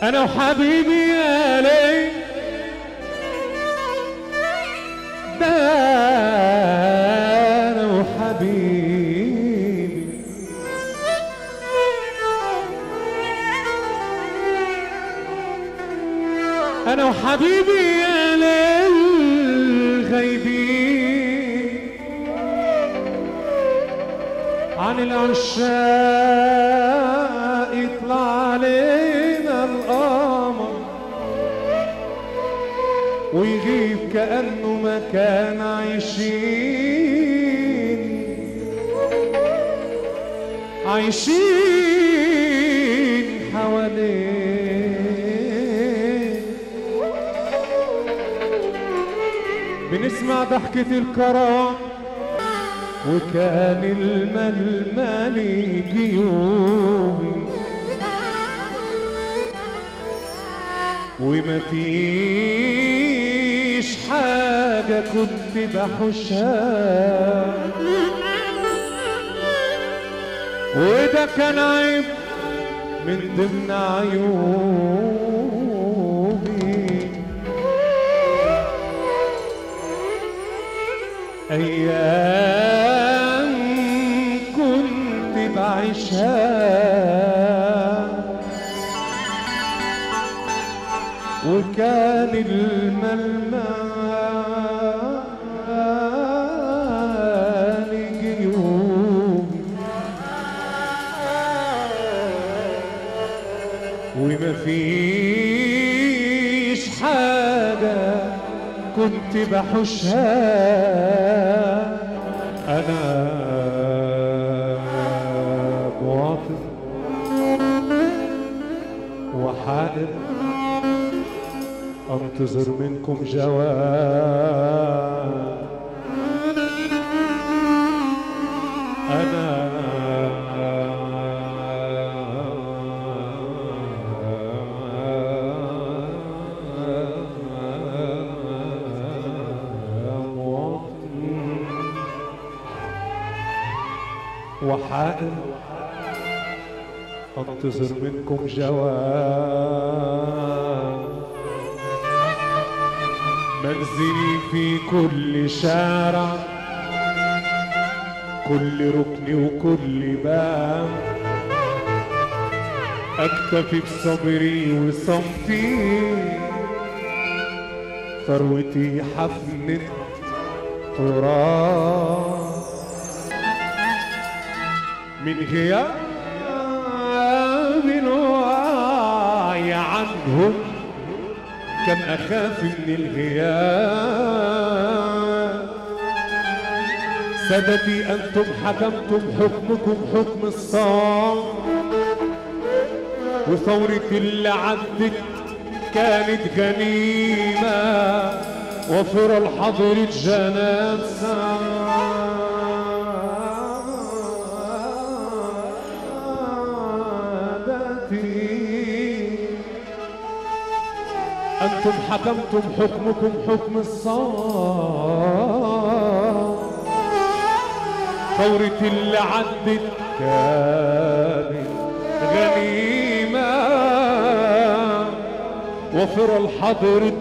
انا وحبيبي يا ليل ده انا وحبيبي انا وحبيبي يا ليل غايبين عن العشاق يطلع علينا القمر ويغيب كأنه ما كان عايشين عايشين حواليه بنسمع ضحكة الكرام وكان الململ جيوبي وما فيش حاجة كنت بحوشها وده كان عيب من ضمن عيوبي أيام كنت بعيشها وكان الململ جيوب وما فيش حاجة كنت بحوشها أنا مواطن وحائر انتظر منكم جواب انا مواطن وحائر انتظر منكم جواب منزلي في كل شارع كل ركن وكل باب اكتفي بصبري وصمتي ثروتي حفنة تراب من غياب الوعي عنهم كم أخاف من الغياب سادتي أنتم حكمتم حكمكم حكم الصام وثورة اللي عدت كانت غنيمة وفر الحضر الجناب سادتي أنتم حكمتم حكمكم حكم الصام ثورة اللي عدت كانت غنيمة وفر الحضر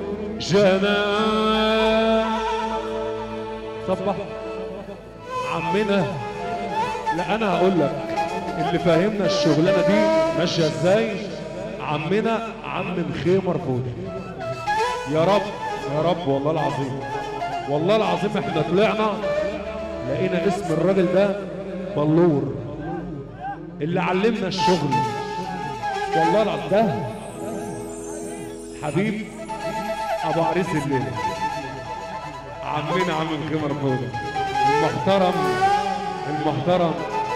جنان صبح عمنا لا انا هقول لك اللي فاهمنا الشغلانه دي ماشيه ازاي عمنا عم مخيمر فودي يا رب يا رب والله العظيم والله العظيم احنا طلعنا لقينا اسم الراجل ده بلور اللي علمنا الشغل والله العظيم ده حبيب ابو عريس الليله عمنا عم مخيمر فودي المحترم المحترم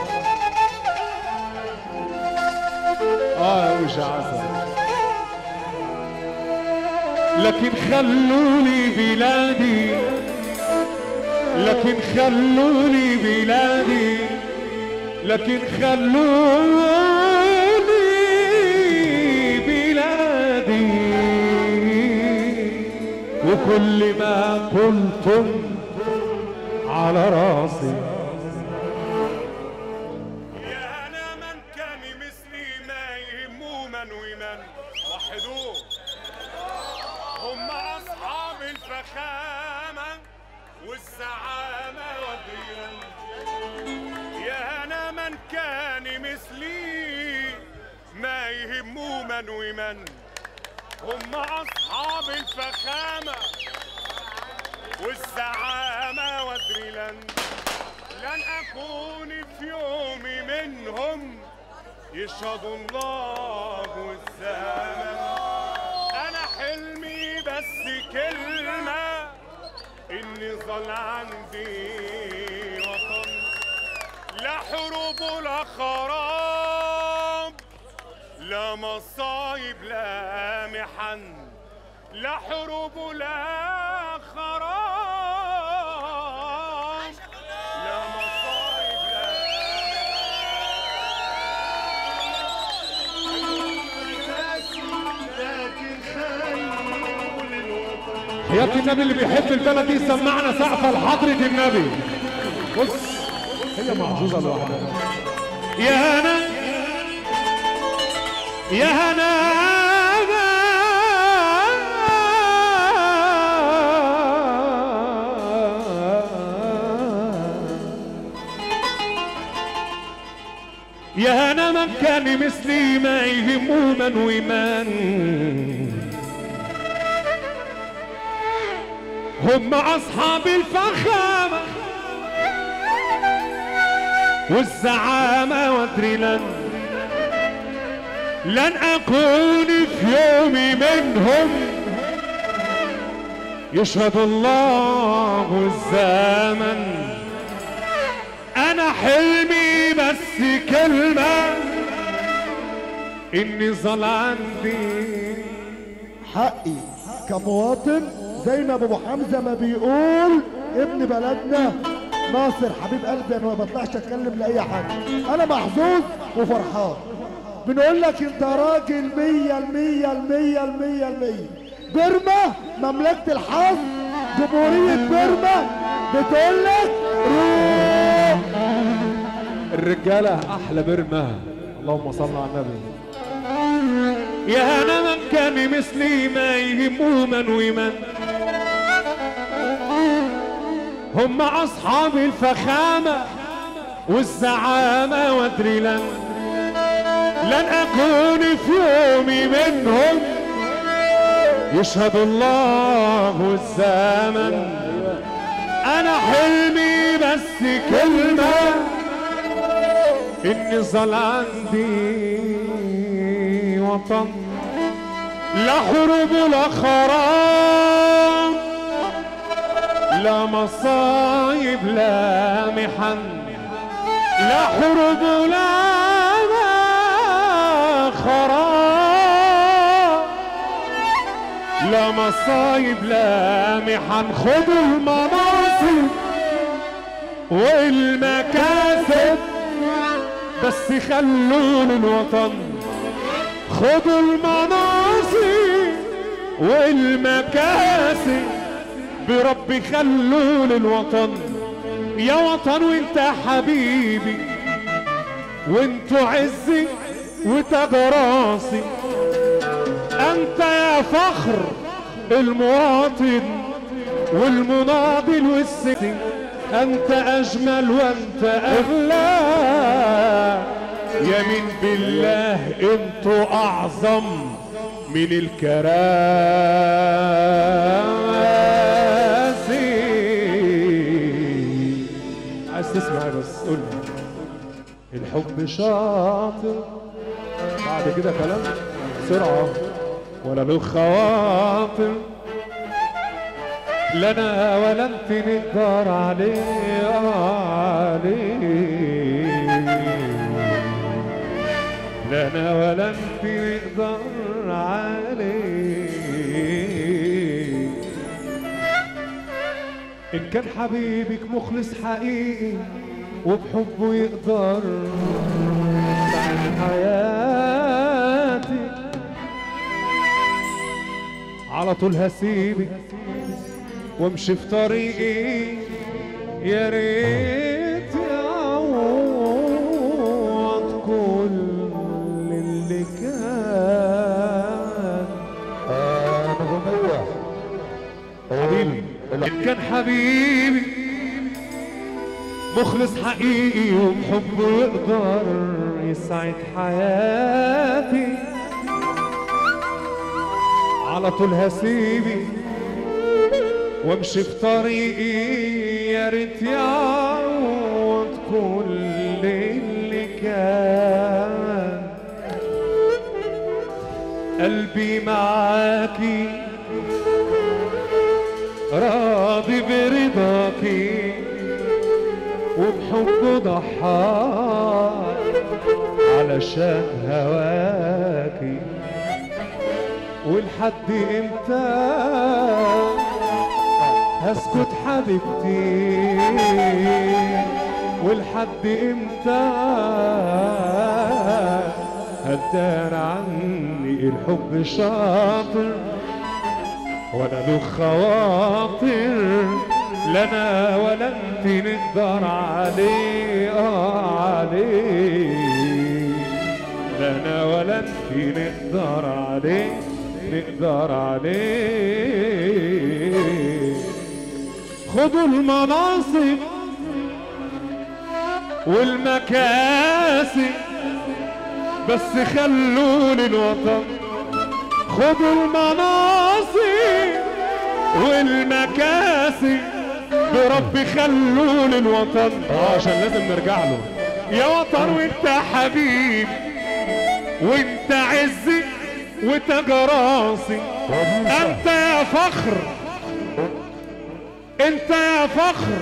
اه يا وش عسل لكن خلوني بلادي لكن خلوني بلادي لكن خلوني بلادي وكل ما قلتم على راسي يا انا من كان مثلي ما يهمه من ومن الفخامة والزعامة وديا يا أنا من كان مثلي ما يهمه من ومن هم أصحاب الفخامة والزعامة وادري لن لن أكون في يوم منهم يشهد الله والزمن أنا حلمي بس كلمة إني ظل عندي وطن لا حروب ولا خراب لا مصايب لا محن لا حروب ولا خراب لا مصايب لا لكن خير الوطن حياة النبي اللي بيحب البلد دي سمعنا سقفة لحضرة النبي بص هي محظوظة لوحدها يا هنا يا هنا يا هنا من كان مثلي ما يهمه من ومن هم أصحاب الفخامة والزعامة وادري لن لن أكون في يوم منهم يشهد الله والزمن أنا حلمي بس كلمة إني ظل عندي حقي كمواطن زي ما ابو حمزه ما بيقول ابن بلدنا ناصر حبيب قلبي انا ما بطلعش اتكلم لاي حد انا محظوظ وفرحان بنقول لك انت راجل مية المية المية المية المية بيرما مملكة الحظ جمهورية بيرما بتقول لك روح الرجالة أحلى برمة اللهم صل على النبي يا أنا من كان مثلي ما يهمه من ومن هم أصحاب الفخامة والزعامة وادري لن لن أكون في يوم منهم يشهد الله والزمن أنا حلمي بس كلمة إني ظل عندي وطن لا حروب ولا خراب لا مصايب لا محن لا حروب ولا خراب لا مصايب لا محن خذوا المناصب والمكاسب بس خلون الوطن خذوا المناصب والمكاسب بربي خلون الوطن يا وطن وانت حبيبي وانت عزي وتاج راسي انت يا فخر المواطن والمناضل والسكن انت اجمل وانت اغلى يمين بالله انتوا اعظم من الكراسي عايز تسمع إيه بس قول لي. الحب شاطر بعد كده كلام بسرعة ولا للخواطر لا انا ولا انت نقدر عليه عليه لا انا ولا انت نقدر عليه ان كان حبيبك مخلص حقيقي وبحبه يقدر بعد حياتي على طول هسيبك وامشي في طريقي يا ريت يعوض كل اللي كان نجومية حبيبي إن كان حبيبي مخلص حقيقي وبحبه يقدر يسعد حياتي على طول هسيبي وامشي في طريقي يا ريت يعوض كل اللي كان قلبي معاكي راضي برضاكي وبحب ضحى علشان هواكي ولحد امتى هسكت حبيبتي ولحد امتى هدار عني الحب شاطر وانا له خواطر لا انا ولا انت نقدر عليه اه عليه لا انا ولا انت نقدر عليه نقدر عليه خدوا المناصب والمكاسب بس خلوا للوطن خدوا المناصب والمكاسب برب خلوا للوطن اه عشان لازم نرجع له يا وطن وانت حبيب وانت عزي وانت جراسي انت يا فخر انت يا فخر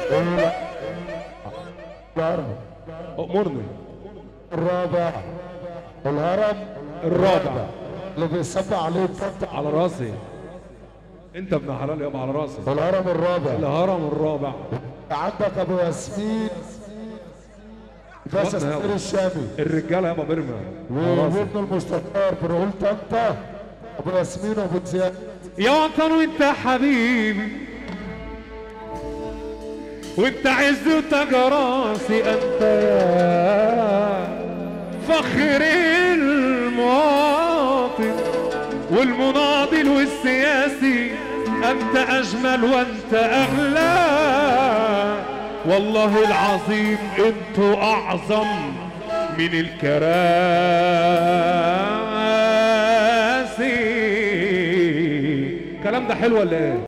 امرني الرابع الهرم الرابع اللي بيسمى عليه الفتح على راسي انت ابن حلال يابا على راسي الهرم الرابع الهرم الرابع عندك ابو ياسمين باشا وطن يابا. سمير الشامي الرجاله يابا برمى على راسي وابن المستشار بنقول انت ابو ياسمين وابو زياد يا وطن وانت حبيبي وانت عز وانت جراسي انت يا فخر المواطن والمناضل والسياسي انت اجمل وانت اغلى والله العظيم انتوا اعظم من الكراسي الكلام ده حلو ولا ايه